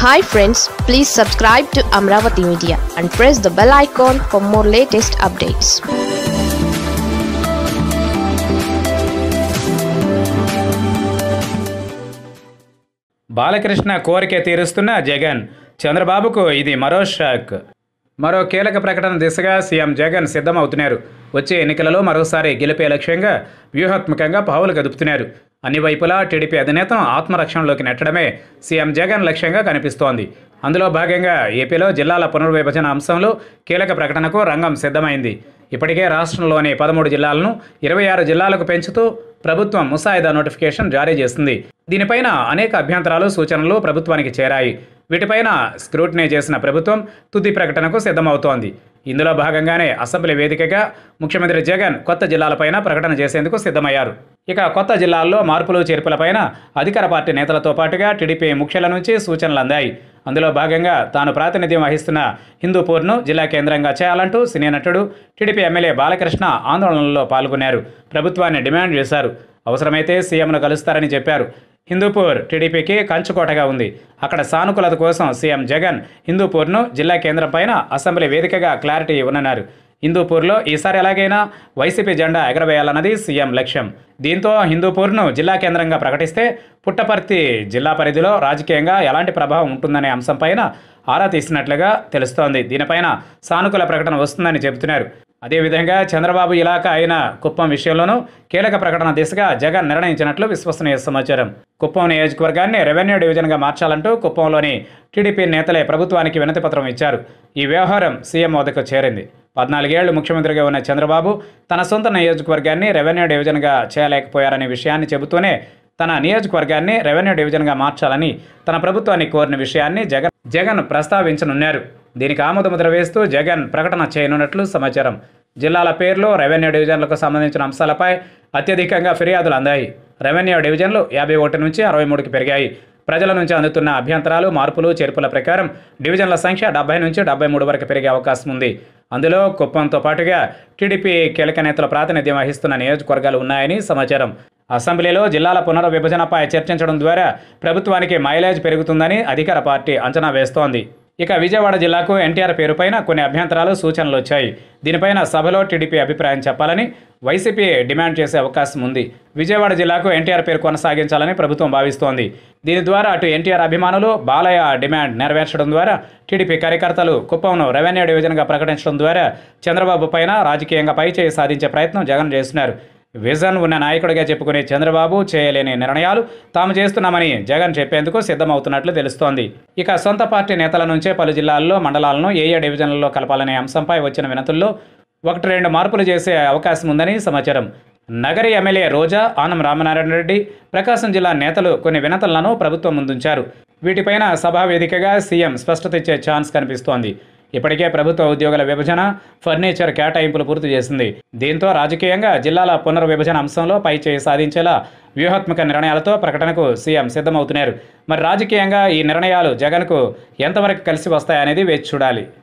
hi friends please subscribe to Amaravati media and press the bell icon for more latest updates Balakrishna కోరిక తీరుస్తున్న జగన్ చంద్రబాబుకు ఇది మరో షాక్ మరో కీలక ప్రకటన దిశగా సీఎం జగన్ సిద్ధమవుతున్నారు వచ్చే ఎన్నికలలో మరోసారి గెలిపే లక్ష్యంగా వ్యూహాత్మకంగా పావులు కదుపుతున్నారు అన్ని వైపులా టీడీపీ అధినేతను ఆత్మరక్షణలోకి నెట్టడమే సీఎం జగన్ లక్ష్యంగా కనిపిస్తోంది అందులో భాగంగా ఏపీలో జిల్లాల పునర్విభజన అంశంలో కీలక ప్రకటనకు రంగం సిద్ధమైంది ఇప్పటికే రాష్ట్రంలోని పదమూడు జిల్లాలను ఇరవై ఆరు జిల్లాలకు పెంచుతూ ప్రభుత్వం ముసాయిదా నోటిఫికేషన్ జారీ చేసింది దీనిపైన అనేక అభ్యంతరాలు సూచనలు ప్రభుత్వానికి చేరాయి వీటిపైన స్క్రూటినీ చేసిన ప్రభుత్వం తుది ప్రకటనకు సిద్ధమవుతోంది ఇందులో భాగంగానే అసెంబ్లీ వేదికగా ముఖ్యమంత్రి జగన్ కొత్త జిల్లాలపైన ప్రకటన చేసేందుకు సిద్ధమయ్యారు ఇక కొత్త జిల్లాల్లో మార్పులు చేర్పులపైన అధికార పార్టీ నేతలతో పాటుగా టీడీపీ ముఖ్యుల నుంచి సూచనలు అందాయి అందులో భాగంగా తాను ప్రాతినిధ్యం వహిస్తున్న హిందూపూర్ను జిల్లా కేంద్రంగా చేయాలంటూ సినీ నటుడు టీడీపీ ఎమ్మెల్యే బాలకృష్ణ ఆందోళనలో పాల్గొన్నారు ప్రభుత్వాన్ని డిమాండ్ చేశారు అవసరమైతే సీఎంను కలుస్తారని చెప్పారు హిందూపూర్ టీడీపీకి కంచుకోటగా ఉంది అక్కడ సానుకూలత కోసం సీఎం జగన్ హిందూపూర్ను జిల్లా కేంద్రం పైన అసెంబ్లీ వేదికగా క్లారిటీ ఇవ్వనున్నారు హిందూపూర్లో ఈసారి ఎలాగైనా వైసీపీ జెండా ఎగరవేయాలన్నది సీఎం లక్ష్యం దీంతో హిందూపూర్ను జిల్లా కేంద్రంగా ప్రకటిస్తే పుట్టపర్తి జిల్లా పరిధిలో రాజకీయంగా ఎలాంటి ప్రభావం ఉంటుందనే అంశంపైన ఆరా తీసినట్లుగా తెలుస్తోంది దీనిపైన సానుకూల ప్రకటన వస్తుందని చెబుతున్నారు అదేవిధంగా చంద్రబాబు ఇలాకా అయిన కుప్పం విషయంలోనూ కీలక ప్రకటన దిశగా జగన్ నిర్ణయించినట్లు విశ్వసనీయ సమాచారం కుప్పం నియోజకవర్గాన్ని రెవెన్యూ డివిజన్గా మార్చాలంటూ కుప్పంలోని టీడీపీ నేతలే ప్రభుత్వానికి వినతిపత్రం ఇచ్చారు ఈ వ్యవహారం సీఎం వద్దకు చేరింది పద్నాలుగేళ్లు ముఖ్యమంత్రిగా ఉన్న చంద్రబాబు తన సొంత నియోజకవర్గాన్ని రెవెన్యూ డివిజన్గా చేయలేకపోయారనే విషయాన్ని చెబుతూనే తన నియోజకవర్గాన్ని రెవెన్యూ డివిజన్గా మార్చాలని తన ప్రభుత్వాన్ని కోరిన విషయాన్ని జగన్ జగన్ ప్రస్తావించనున్నారు దీనికి ఆమోదముద్ర వేస్తూ జగన్ ప్రకటన చేయనున్నట్లు సమాచారం జిల్లాల పేర్లు రెవెన్యూ డివిజన్లకు సంబంధించిన అంశాలపై అత్యధికంగా ఫిర్యాదులు అందాయి రెవెన్యూ డివిజన్లు యాభై ఒకటి నుంచి అరవై మూడుకి పెరిగాయి ప్రజల నుంచి అందుతున్న అభ్యంతరాలు మార్పులు చేర్పుల ప్రకారం డివిజన్ల సంఖ్య డెబ్బై నుంచి డెబ్బై మూడు వరకు పెరిగే అవకాశం ఉంది అందులో కుప్పంతో పాటుగా టీడీపీ కీలక నేతల ప్రాతినిధ్యం వహిస్తున్న నియోజకవర్గాలు ఉన్నాయని సమాచారం అసెంబ్లీలో జిల్లాల పునర్విభజనపై చర్చించడం ద్వారా ప్రభుత్వానికి మైలేజ్ పెరుగుతుందని అధికార పార్టీ అంచనా వేస్తోంది ఇక విజయవాడ జిల్లాకు ఎన్టీఆర్ పేరుపైన కొన్ని అభ్యంతరాలు సూచనలు వచ్చాయి దీనిపైన సభలో టీడీపీ అభిప్రాయం చెప్పాలని వైసీపీ డిమాండ్ చేసే అవకాశం ఉంది విజయవాడ జిల్లాకు ఎన్టీఆర్ పేరు కొనసాగించాలని ప్రభుత్వం భావిస్తోంది దీని ద్వారా అటు ఎన్టీఆర్ అభిమానులు బాలయ్య డిమాండ్ నెరవేర్చడం ద్వారా టీడీపీ కార్యకర్తలు కుప్పంను రెవెన్యూ డివిజన్గా ప్రకటించడం ద్వారా చంద్రబాబు పైన రాజకీయంగా పైచేయి సాధించే ప్రయత్నం జగన్ చేస్తున్నారు విజన్ ఉన్న నాయకుడిగా చెప్పుకునే చంద్రబాబు చేయలేని నిర్ణయాలు తాము చేస్తున్నామని జగన్ చెప్పేందుకు సిద్ధమవుతున్నట్లు తెలుస్తోంది ఇక సొంత పార్టీ నేతల నుంచే పలు జిల్లాల్లో మండలాలను ఏ ఏ డివిజన్లలో కలపాలనే అంశంపై వచ్చిన వినతుల్లో ఒకటి రెండు మార్పులు చేసే అవకాశం ఉందని సమాచారం నగరి ఎమ్మెల్యే రోజా ఆనం రామనారాయణ రెడ్డి ప్రకాశం జిల్లా నేతలు కొన్ని వినతులను ప్రభుత్వం ముందుంచారు వీటిపైన సభా వేదికగా సీఎం స్పష్టత ఇచ్చే ఛాన్స్ కనిపిస్తోంది ఇప్పటికే ప్రభుత్వ ఉద్యోగుల విభజన ఫర్నిచర్ కేటాయింపులు పూర్తి చేసింది దీంతో రాజకీయంగా జిల్లాల పునర్విభజన అంశంలో పై చేయి సాధించేలా వ్యూహాత్మక నిర్ణయాలతో ప్రకటనకు సీఎం సిద్ధమవుతున్నారు మరి రాజకీయంగా ఈ నిర్ణయాలు జగన్కు ఎంతవరకు కలిసి వస్తాయనేది వేచి చూడాలి